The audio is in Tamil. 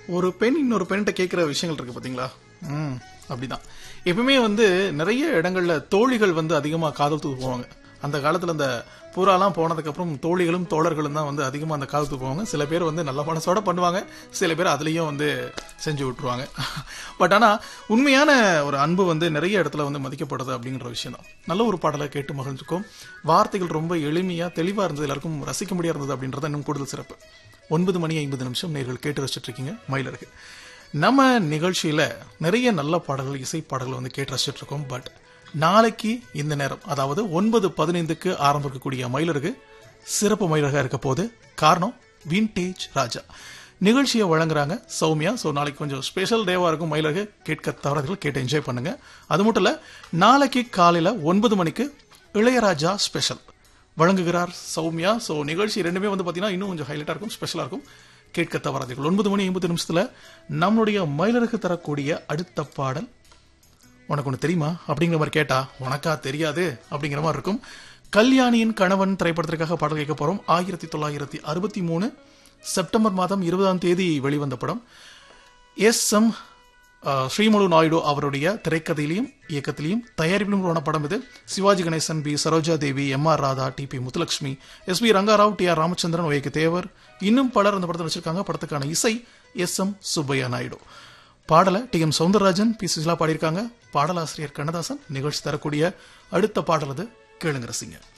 ஒரு பெண் இன்னொரு பெண்கிட்ட கேட்குற விஷயங்கள் இருக்கு பாத்தீங்களா ம் அப்படிதான் எப்பவுமே வந்து நிறைய இடங்கள்ல தோழிகள் வந்து அதிகமா காதல் தூது போவாங்க அந்த காலத்துல அந்த பூராலாம் போனதுக்கு அப்புறம் தோழிகளும் தோழர்களும் தான் வந்து அதிகமா அந்த காதல் தூது போவாங்க சில பேர் வந்து நல்ல மனசோட பண்ணுவாங்க சில பேர் அதுலயும் வந்து செஞ்சு விட்டுருவாங்க பட் ஆனா உண்மையான ஒரு அன்பு வந்து நிறைய இடத்துல வந்து மதிக்கப்படுது அப்படிங்கிற விஷயம் தான் நல்ல ஒரு பாடலை கேட்டு மகிழ்ந்துக்கும் வார்த்தைகள் ரொம்ப எளிமையா தெளிவா இருந்தது எல்லாருக்கும் ரசிக்க முடியா இருந்தது அப்படின்றத இன்னும் கூடுதல் சிறப்பு ஒன்பது மணி ஐம்பது நிமிஷம் நேர்கள் கேட்டு ரசிச்சிட்டு இருக்கீங்க மயிலருக்கு நம்ம நிகழ்ச்சியில நிறைய நல்ல பாடல்கள் இசை பாடல்கள் வந்து கேட்டு ரசிச்சிட்டு இருக்கோம் பட் நாளைக்கு இந்த நேரம் அதாவது ஒன்பது பதினைந்துக்கு ஆரம்பிக்கக்கூடிய மயிலருக்கு சிறப்பு மயிலராக இருக்க போது காரணம் வின்டேஜ் ராஜா நிகழ்ச்சியை வழங்குறாங்க சௌமியா ஸோ நாளைக்கு கொஞ்சம் ஸ்பெஷல் டேவா இருக்கும் மயிலருக்கு கேட்க தவறதுகள் கேட்டு என்ஜாய் பண்ணுங்க அது மட்டும் இல்ல நாளைக்கு காலையில ஒன்பது மணிக்கு இளையராஜா ஸ்பெஷல் வழங்குகிறார் சௌமியா ஸோ நிகழ்ச்சி ரெண்டுமே வந்து பார்த்தீங்கன்னா இன்னும் கொஞ்சம் ஹைலைட்டாக இருக்கும் ஸ்பெஷலாக இருக்கும் கேட்க தவறாதீர்கள் ஒன்பது மணி ஐம்பது நிமிஷத்துல நம்மளுடைய மயிலருக்கு தரக்கூடிய அடுத்த பாடல் உனக்கு ஒன்று தெரியுமா அப்படிங்கிற மாதிரி கேட்டா உனக்கா தெரியாது அப்படிங்கிற மாதிரி இருக்கும் கல்யாணியின் கணவன் திரைப்படத்திற்காக பாடல் கேட்க போறோம் ஆயிரத்தி தொள்ளாயிரத்தி அறுபத்தி மூணு செப்டம்பர் மாதம் இருபதாம் தேதி வெளிவந்த படம் எஸ் எம் ஸ்ரீமுலு நாயுடு அவருடைய திரைக்கதையிலையும் இயக்கத்திலையும் தயாரிப்பிலும் உருவான படம் இது Sivaji Ganesan B Saroja Devi M R Radha T P Muthulakshmi S P Rangarao T R Ramachandran ஒய்க்கு தேவர் இன்னும் பலர் அந்த படத்தில் வச்சிருக்காங்க படத்துக்கான இசை எஸ் எம் சுப்பையா நாயுடு பாடலை T M Soundararajan P Susheela பாடியிருக்காங்க பாடலாசிரியர் கண்ணதாசன் நிகழ்ச்சி தரக்கூடிய அடுத்த பாடல் அது கேளுங்க ரசிங்க